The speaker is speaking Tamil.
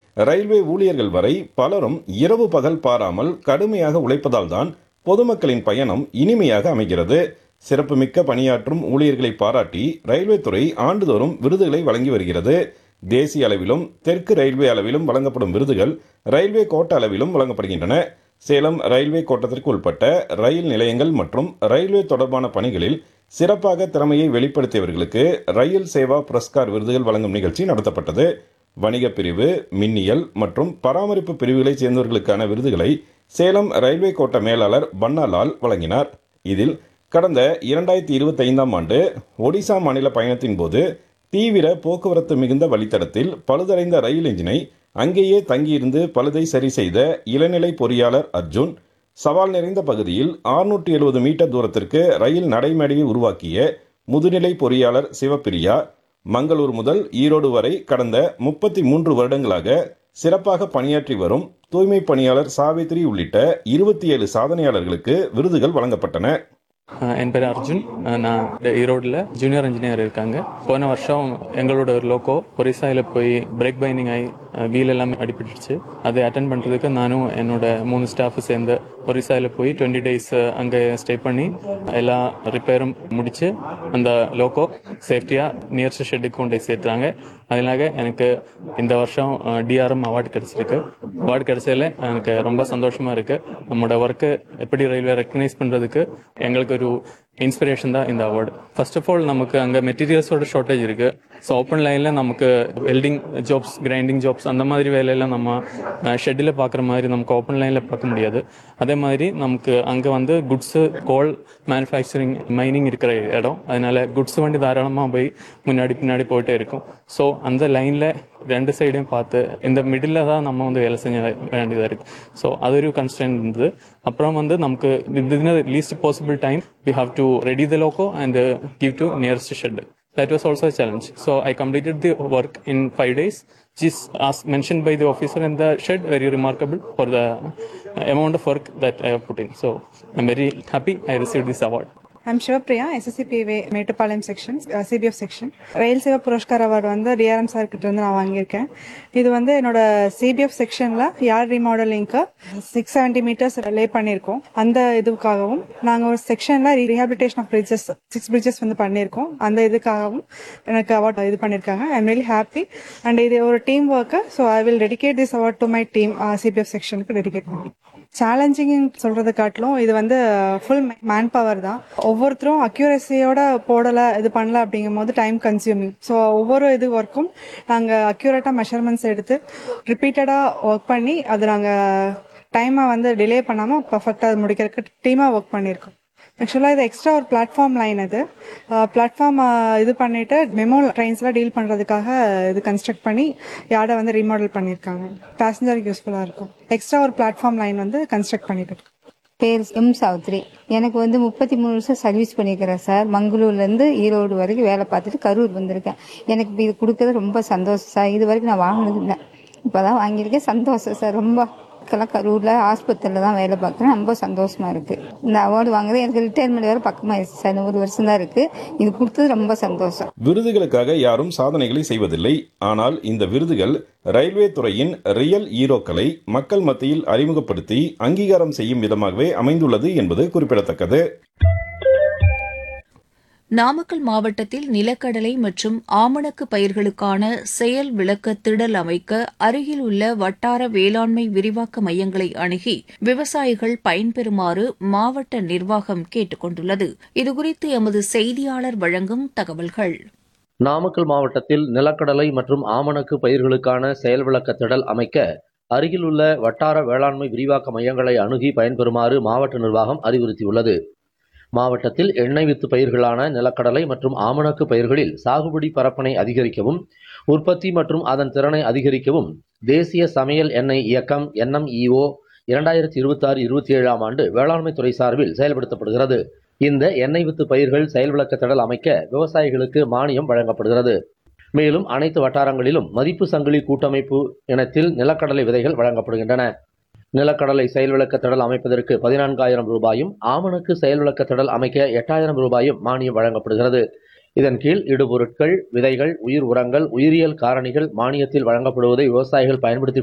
ரயில்வே ஊழியர்கள் வரை பலரும் இரவு பகல் பாராமல் கடுமையாக உழைப்பதால் தான் பொதுமக்களின் பயணம் இனிமையாக அமைகிறது சிறப்புமிக்க பணியாற்றும் ஊழியர்களை பாராட்டி ரயில்வே துறை ஆண்டுதோறும் விருதுகளை வழங்கி வருகிறது தேசிய அளவிலும் தெற்கு ரயில்வே அளவிலும் வழங்கப்படும் விருதுகள் ரயில்வே கோட்ட அளவிலும் வழங்கப்படுகின்றன சேலம் ரயில்வே கோட்டத்திற்கு உட்பட்ட ரயில் நிலையங்கள் மற்றும் ரயில்வே தொடர்பான பணிகளில் சிறப்பாக திறமையை வெளிப்படுத்தியவர்களுக்கு ரயில் சேவா புரஸ்கார் விருதுகள் வழங்கும் நிகழ்ச்சி நடத்தப்பட்டது வணிக பிரிவு மின்னியல் மற்றும் பராமரிப்பு பிரிவுகளைச் சேர்ந்தவர்களுக்கான விருதுகளை சேலம் ரயில்வே கோட்ட மேலாளர் பன்னாலால் வழங்கினார் இதில் கடந்த இரண்டாயிரத்தி இருபத்தி ஐந்தாம் ஆண்டு ஒடிசா மாநில பயணத்தின் போது தீவிர போக்குவரத்து மிகுந்த வழித்தடத்தில் பழுதடைந்த ரயில் எஞ்சினை அங்கேயே தங்கியிருந்து பழுதை சரி செய்த இளநிலை பொறியாளர் அர்ஜுன் சவால் நிறைந்த பகுதியில் 670 எழுபது மீட்டர் தூரத்திற்கு ரயில் நடைமேடையை உருவாக்கிய முதுநிலை பொறியாளர் சிவப்பிரியா மங்களூர் முதல் ஈரோடு வரை கடந்த முப்பத்தி மூன்று வருடங்களாக சிறப்பாக பணியாற்றி வரும் தூய்மை பணியாளர் சாவித்ரி உள்ளிட்ட இருபத்தி ஏழு சாதனையாளர்களுக்கு விருதுகள் வழங்கப்பட்டன அஹ் என் பேர் அர்ஜுன் அஹ் நான் ஈரோடில் ஜூனியர் இன்ஜினியர் இருக்காங்க போன வருஷம் எங்களோட ஒரு லோக்கோ ஒரிசாயில் போய் பிரேக் பைண்டிங் ஆகி வீல் எல்லாமே அடிபட்டுருச்சு அதை அட்டன் பண்ணுறதுக்கு நானும் என்னோட மூணு ஸ்டாஃப் சேர்ந்து ஒரிசாயில் போய் டுவெண்ட்டி டேஸ் அங்கே ஸ்டே பண்ணி எல்லா ரிப்பேரும் முடிச்சு அந்த லோக்கோ சேஃப்டியாக நியர்ஸ்ட் ஷெட்டுக்கு கொண்டு போய் சேர்த்துறாங்க அதனால எனக்கு இந்த வருஷம் டிஆர்எம் அவார்டு கிடைச்சிருக்கு அவார்டு கிடைச்சதுல எனக்கு ரொம்ப சந்தோஷமா இருக்கு நம்மளோட ஒர்க்கு எப்படி ரயில்வே ரெக்கக்னைஸ் பண்றதுக்கு எங்களுக்கு ஒரு இன்ஸ்பிரேஷன் தான் இந்த அவார்டு ஃபர்ஸ்ட் ஆஃப் ஆல் நமக்கு அங்கே மெட்டீரியல்ஸோட ஷார்ட்டேஜ் இருக்கு ஸோ ஓப்பன் லைனில் நமக்கு வெல்டிங் ஜாப்ஸ் கிரைண்டிங் ஜாப்ஸ் அந்த மாதிரி வேலையெல்லாம் நம்ம ஷெட்டில் பார்க்குற மாதிரி நமக்கு ஓப்பன் லைனில் பார்க்க முடியாது அதே மாதிரி நமக்கு அங்கே வந்து குட்ஸு கோல் மேனுஃபேக்சரிங் மைனிங் இருக்கிற இடம் அதனால குட்ஸ் வண்டி தாராளமாக போய் முன்னாடி பின்னாடி போயிட்டே இருக்கும் ஸோ அந்த லைனில் ரெண்டு சைடையும் பார்த்து இந்த மிடில் தான் நம்ம வந்து வேலை செஞ்ச வேண்டியதாக இருக்கு ஸோ அது ஒரு கன்ஸ்டன்ட் இருந்தது அப்புறம் வந்து நமக்கு within least possible time we have to ready the loco and give to nearest shed that was also a challenge. So I completed the work in five days, which is as mentioned by the officer in the shed, very remarkable for the amount of work that I have put in. So I'm very happy I received this award. I'm Sivapriya SSCPA Mettupalayam section CBF section Rail Seva Puraskar award வந்து டிஆர்எம் சார் கிட்ட இருந்து நான் வாங்கியிருக்கேன் இது வந்து என்னோட சிபிஎஃப் செக்ஷன்ல யார் ரீமாடலிங்க்கு சிக்ஸ் செவன்டி மீட்டர்ஸ் லே பண்ணியிருக்கோம் அந்த இதுக்காகவும் நாங்கள் ஒரு செக்ஷன்ல rehabilitation of bridges six bridges வந்து பண்ணியிருக்கோம் அந்த இதுக்காகவும் எனக்கு அவார்ட் இது பண்ணியிருக்காங்க I am really happy and இது ஒரு team work so I will dedicate this award to my team CBF செக்ஷனுக்கு டெடிகேட் பண்ணி சேலஞ்சிங் சொல்றதை காட்டிலும் இது வந்து ஃபுல் மேன் பவர் தான் ஒவ்வொருத்தரும் அக்யூரஸியோட போடலை இது பண்ணல அப்படிங்கும் போது டைம் கன்சியூமிங் ஸோ ஒவ்வொரு இது ஒர்க்கும் நாங்கள் அக்யூரேட்டாக மெஷர்மெண்ட்ஸ் எடுத்து ரிப்பீட்டடாக ஒர்க் பண்ணி அது நாங்கள் டைமை வந்து டிலே பண்ணாமல் பர்ஃபெக்டாக முடிக்கிறதுக்கு டீமாக ஒர்க் பண்ணியிருக்கோம் ஆக்சுவலாக இது எக்ஸ்ட்ரா ஒரு பிளாட்ஃபார்ம் லைன் இது பிளாட்ஃபார்ம் இது பண்ணிட்டு மெமோ ட்ரெயின்ஸ்லாம் டீல் பண்ணுறதுக்காக இது கன்ஸ்ட்ரக்ட் பண்ணி யார்டை வந்து ரீமாடல் பண்ணியிருக்காங்க பேசஞ்சருக்கு யூஸ்ஃபுல்லாக இருக்கும் எக்ஸ்ட்ரா ஒரு பிளாட்ஃபார்ம் லைன் வந்து கன்ஸ்ட்ரக்ட் பண்ணிட்டு இருக்கு பேர் எம் சாவித்ரி எனக்கு வந்து முப்பத்தி மூணு வருஷம் சர்வீஸ் பண்ணியிருக்கிறேன் சார் மங்களூர்லேருந்து ஈரோடு வரைக்கும் வேலை பார்த்துட்டு கரூர் வந்திருக்கேன் எனக்கு இப்ப இது கொடுக்கறது ரொம்ப சந்தோஷம் சார் இது வரைக்கும் நான் வாங்கினது இல்லை இப்போ தான் வாங்கியிருக்கேன் சந்தோஷம் சார் ரொம்ப இப்போலாம் கரூரில் ஆஸ்பத்திரியில் தான் வேலை பார்க்குறேன் ரொம்ப சந்தோஷமா இருக்கு இந்த அவார்டு வாங்குறது எனக்கு ரிட்டையர்மெண்ட் வேறு பக்கமாகிடுச்சு சார் இன்னும் ஒரு வருஷம் தான் இருக்கு இது கொடுத்தது ரொம்ப சந்தோஷம் விருதுகளுக்காக யாரும் சாதனைகளை செய்வதில்லை ஆனால் இந்த விருதுகள் ரயில்வே துறையின் ரியல் ஈரோக்களை மக்கள் மத்தியில் அறிமுகப்படுத்தி அங்கீகாரம் செய்யும் விதமாகவே அமைந்துள்ளது என்பது குறிப்பிடத்தக்கது நாமக்கல் மாவட்டத்தில் நிலக்கடலை மற்றும் ஆமணக்கு பயிர்களுக்கான செயல் விளக்க திடல் அமைக்க அருகில் உள்ள வட்டார வேளாண்மை விரிவாக்க மையங்களை அணுகி விவசாயிகள் பயன்பெறுமாறு மாவட்ட நிர்வாகம் கேட்டுக் கொண்டுள்ளது இதுகுறித்து எமது செய்தியாளர் வழங்கும் தகவல்கள் நாமக்கல் மாவட்டத்தில் நிலக்கடலை மற்றும் ஆமணக்கு பயிர்களுக்கான செயல் விளக்க திடல் அமைக்க அருகிலுள்ள வட்டார வேளாண்மை விரிவாக்க மையங்களை அணுகி பயன்பெறுமாறு மாவட்ட நிர்வாகம் அறிவுறுத்தியுள்ளது மாவட்டத்தில் எண்ணெய் வித்து பயிர்களான நிலக்கடலை மற்றும் ஆமணக்கு பயிர்களில் சாகுபடி பரப்பனை அதிகரிக்கவும் உற்பத்தி மற்றும் அதன் திறனை அதிகரிக்கவும் தேசிய சமையல் எண்ணெய் இயக்கம் என்எம்இஓ இரண்டாயிரத்தி இருபத்தி ஆறு இருபத்தி ஏழாம் ஆண்டு வேளாண்மை துறை சார்பில் செயல்படுத்தப்படுகிறது இந்த எண்ணெய் வித்து பயிர்கள் செயல் விளக்க திடல் அமைக்க விவசாயிகளுக்கு மானியம் வழங்கப்படுகிறது மேலும் அனைத்து வட்டாரங்களிலும் மதிப்பு சங்கிலி கூட்டமைப்பு இனத்தில் நிலக்கடலை விதைகள் வழங்கப்படுகின்றன நிலக்கடலை செயல் விளக்க திடல் அமைப்பதற்கு பதினான்காயிரம் ரூபாயும் ஆமணக்கு செயல் விளக்க திடல் அமைக்க எட்டாயிரம் ரூபாயும் மானியம் வழங்கப்படுகிறது இதன் கீழ் இடுபொருட்கள் விதைகள் உயிர் உரங்கள் உயிரியல் காரணிகள் மானியத்தில் வழங்கப்படுவதை விவசாயிகள் பயன்படுத்தி